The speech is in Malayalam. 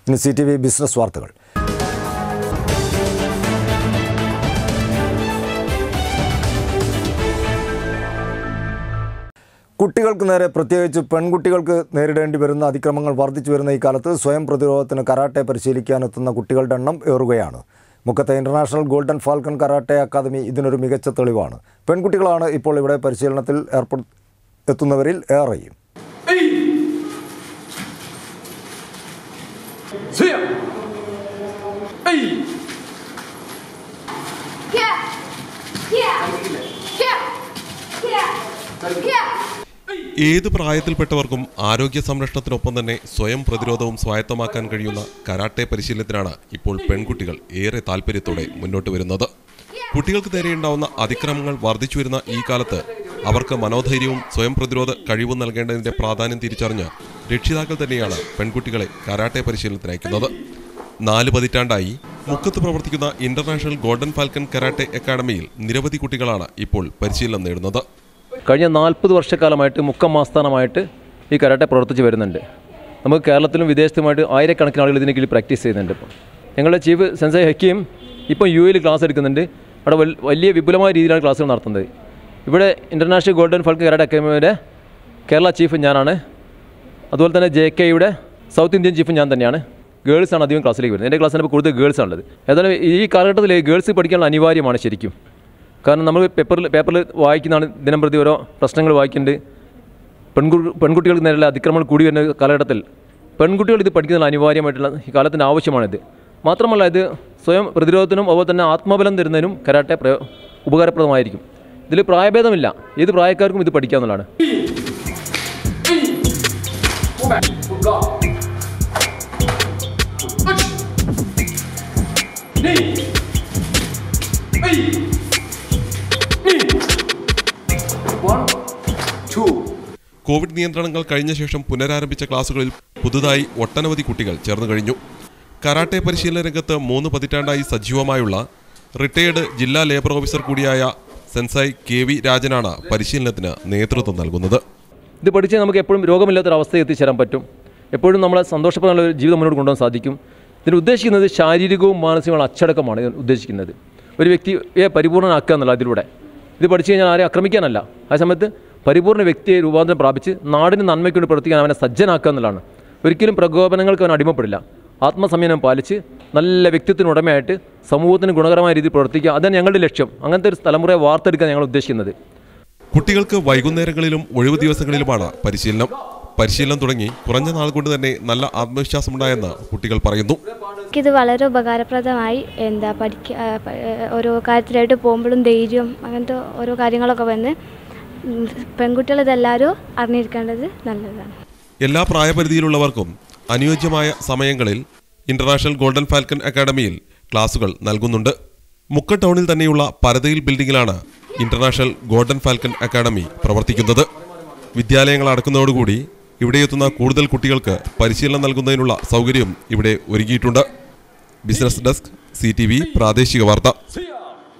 ഇനി സി ടി വി ബിസിനസ് വാർത്തകൾ കുട്ടികൾക്ക് നേരെ പ്രത്യേകിച്ച് പെൺകുട്ടികൾക്ക് നേരിടേണ്ടി വരുന്ന അതിക്രമങ്ങൾ വർദ്ധിച്ചു വരുന്ന ഈ കാലത്ത് സ്വയം പ്രതിരോധത്തിന് കരാട്ടെ പരിശീലിക്കാനെത്തുന്ന കുട്ടികളുടെ എണ്ണം ഏറുകയാണ് മുക്കത്തെ international golden falcon karate academy ഇതിനൊരു മികച്ച തെളിവാണ് പെൺകുട്ടികളാണ് ഇപ്പോൾ ഇവിടെ പരിശീലനത്തിൽ ഏർപ്പെടു എത്തുന്നവരിൽ ഏറെയും 这样，哎， Here! Here! Here! Here! Here! ഏത് പ്രായത്തിൽപ്പെട്ടവർക്കും ആരോഗ്യ സംരക്ഷണത്തിനൊപ്പം തന്നെ സ്വയം പ്രതിരോധവും സ്വായത്തമാക്കാൻ കഴിയുന്ന കരാട്ടെ പരിശീലനത്തിനാണ് ഇപ്പോൾ പെൺകുട്ടികൾ ഏറെ താല്പര്യത്തോടെ മുന്നോട്ട് വരുന്നത് കുട്ടികൾക്ക് നേരെയുണ്ടാവുന്ന അതിക്രമങ്ങൾ വർദ്ധിച്ചു വരുന്ന ഈ കാലത്ത് അവർക്ക് മനോധൈര്യവും സ്വയം പ്രതിരോധ കഴിവും നൽകേണ്ടതിന്റെ പ്രാധാന്യം തിരിച്ചറിഞ്ഞ് രക്ഷിതാക്കൾ തന്നെയാണ് പെൺകുട്ടികളെ കരാട്ടെ പരിശീലനത്തിന് അയക്കുന്നത് നാല് പതിറ്റാണ്ടായി മുക്കത്ത് പ്രവർത്തിക്കുന്ന ഇന്റർനാഷണൽ ഗോൾഡൻ ഫാൽക്കൺ കരാട്ടെ അക്കാദമിയിൽ നിരവധി കുട്ടികളാണ് ഇപ്പോൾ പരിശീലനം നേടുന്നത് കഴിഞ്ഞ നാൽപ്പത് വർഷക്കാലമായിട്ട് മുക്കം ആസ്ഥാനമായിട്ട് ഈ കരാട്ടെ പ്രവർത്തിച്ച് വരുന്നുണ്ട് നമുക്ക് കേരളത്തിലും വിദേശത്തുമായിട്ട് ആയിരക്കണക്കിന് ആളുകൾ ഇതിന് കീഴിൽ പ്രാക്ടീസ് ചെയ്യുന്നുണ്ട് ഇപ്പോൾ ഞങ്ങളുടെ ചീഫ് സെൻസായി ഹക്കീം ഇപ്പോൾ യു എയിൽ ക്ലാസ് എടുക്കുന്നുണ്ട് അവിടെ വൽ- വലിയ വിപുലമായ രീതിയിലാണ് ക്ലാസ്സുകൾ നടത്തുന്നത് ഇവിടെ ഇൻ്റർനാഷണൽ ഗോൾഡൻ ഫൾക്ക് കരാട്ടെ അക്കാദമിയുടെ കേരള ചീഫ് ഞാനാണ് അതുപോലെ തന്നെ ജെ കെയുടെ സൗത്ത് ഇന്ത്യൻ ചീഫ് ഞാൻ തന്നെയാണ് ഗേൾസാണ് അധികം ക്ലാസ്സിലേക്ക് വരുന്നത് എൻ്റെ ക്ലാസ്സിൽ ഇപ്പോൾ കൂടുതൽ ഗേൾസ് ആണുള്ളത് ഏതായാലും ഈ കാലഘട്ടത്തിൽ ഗേൾസ് പഠിക്കാനുള്ള അനിവാര്യമാണ് ശരിക്കും കാരണം നമ്മൾ പേപ്പറിൽ പേപ്പറിൽ വായിക്കുന്നതാണ് ദിനം പ്രതി ഓരോ പ്രശ്നങ്ങൾ വായിക്കുന്നുണ്ട് പെൺകു പെൺകുട്ടികൾക്ക് നേരെയുള്ള അതിക്രമങ്ങൾ കൂടി വരുന്ന കാലഘട്ടത്തിൽ പെൺകുട്ടികൾ ഇത് പഠിക്കുന്നത് അനിവാര്യമായിട്ടുള്ള ഈ കാലത്തിന് ആവശ്യമാണിത് മാത്രമല്ല ഇത് സ്വയം പ്രതിരോധത്തിനും അതുപോലെ തന്നെ ആത്മബലം തരുന്നതിനും കരാട്ടെ പ്രയോ ഉപകാരപ്രദമായിരിക്കും ഇതിൽ പ്രായഭേദമില്ല ഏത് പ്രായക്കാർക്കും ഇത് പഠിക്കാവുന്നതാണ് 五百，五个，二十，你，哎，你，one, two. കോവിഡ് നിയന്ത്രണങ്ങൾ കഴിഞ്ഞ ശേഷം പുനരാരംഭിച്ച ക്ലാസുകളിൽ പുതുതായി ഒട്ടനവധി കുട്ടികൾ ചേർന്നു കഴിഞ്ഞു കരാട്ടെ പരിശീലന രംഗത്ത് മൂന്ന് പതിറ്റാണ്ടായി സജീവമായുള്ള റിട്ടയേർഡ് ജില്ലാ ലേബർ ഓഫീസർ കൂടിയായ സെൻസായി കെ വി രാജനാണ് പരിശീലനത്തിന് നേതൃത്വം നൽകുന്നത് ഇത് പഠിച്ച് നമുക്ക് എപ്പോഴും രോഗമില്ലാത്തൊരവസ്ഥയിൽ എത്തിച്ചേരാൻ പറ്റും എപ്പോഴും നമ്മളെ സന്തോഷപ്രദമായ ഒരു ജീവിതം മുന്നോട്ട് കൊണ്ടുപോകാൻ സാധിക്കും ഇതിന് ഉദ്ദേശിക്കുന്നത് ശാരീരികവും മാനസികവുമുള്ള അച്ചടക്കമാണ് ഇത് ഉദ്ദേശിക്കുന്നത് ഒരു വ്യക്തിയെ പരിപൂർണ്ണനാക്കുക എന്നുള്ള അതിലൂടെ ഇത് പഠിച്ചു കഴിഞ്ഞാൽ ആരെയും ആക്രമിക്കാനല്ല ആ സമയത്ത് പരിപൂർണ്ണ വ്യക്തിയെ രൂപാന്തരം പ്രാപിച്ച് നാടിന് നന്മയ്ക്ക് വേണ്ടി പ്രവർത്തിക്കാൻ അവനെ സജ്ജനാക്കുക എന്നുള്ളതാണ് ഒരിക്കലും പ്രകോപനങ്ങൾക്ക് അവൻ അടിമപ്പെടില്ല ആത്മസംയമനം പാലിച്ച് നല്ല വ്യക്തിത്വത്തിന് ഉടമയായിട്ട് സമൂഹത്തിന് ഗുണകരമായ രീതിയിൽ പ്രവർത്തിക്കുക അതാണ് ഞങ്ങളുടെ ലക്ഷ്യം അങ്ങനത്തെ ഒരു തലമുറയെ വാർത്തെടുക്കാൻ ഞങ്ങൾ ഉദ്ദേശിക്കുന്നത് കുട്ടികൾക്ക് വൈകുന്നേരങ്ങളിലും ഒഴിവു ദിവസങ്ങളിലുമാണ് പരിശീലനം പരിശീലനം തുടങ്ങി കുറഞ്ഞ നാൾ കൊണ്ട് തന്നെ നല്ല ആത്മവിശ്വാസമുണ്ടായെന്ന് കുട്ടികൾ പറയുന്നു എനിക്കിത് വളരെ ഉപകാരപ്രദമായി എന്താ പഠിക്ക ആ, പ- ആ, ഓരോ കാര്യത്തിലായിട്ട് പോകുമ്പോഴും ധൈര്യം അങ്ങനത്തെ ഓരോ കാര്യങ്ങളൊക്കെ വന്ന് ഉം, പെൺകുട്ടികൾ ഇതെല്ലാവരും അറിഞ്ഞിരിക്കേണ്ടത് നല്ലതാണ് എല്ലാ പ്രായപരിധിയിലുള്ളവർക്കും അനുയോജ്യമായ സമയങ്ങളിൽ ഇന്റർനാഷണൽ ഗോൾഡൻ ഫാൽക്കൺ അക്കാദമിയിൽ ക്ലാസുകൾ നൽകുന്നുണ്ട് മുക്ക ടൗണിൽ തന്നെയുള്ള പരതയിൽ ബിൽഡിംഗിലാണ് ഇന്റർനാഷണൽ ഗോൾഡൻ ഫാൽക്കൺ അക്കാദമി പ്രവർത്തിക്കുന്നത് വിദ്യാലയങ്ങൾ അടക്കുന്നതോടുകൂടി ഇവിടെയെത്തുന്ന കൂടുതൽ കുട്ടികൾക്ക് പരിശീലനം നൽകുന്നതിനുള്ള സൗകര്യം ഇവിടെ ഒരുക്കിയിട്ടുണ്ട് ബിസിനസ് ഡെസ്ക് സി പ്രാദേശിക വാർത്ത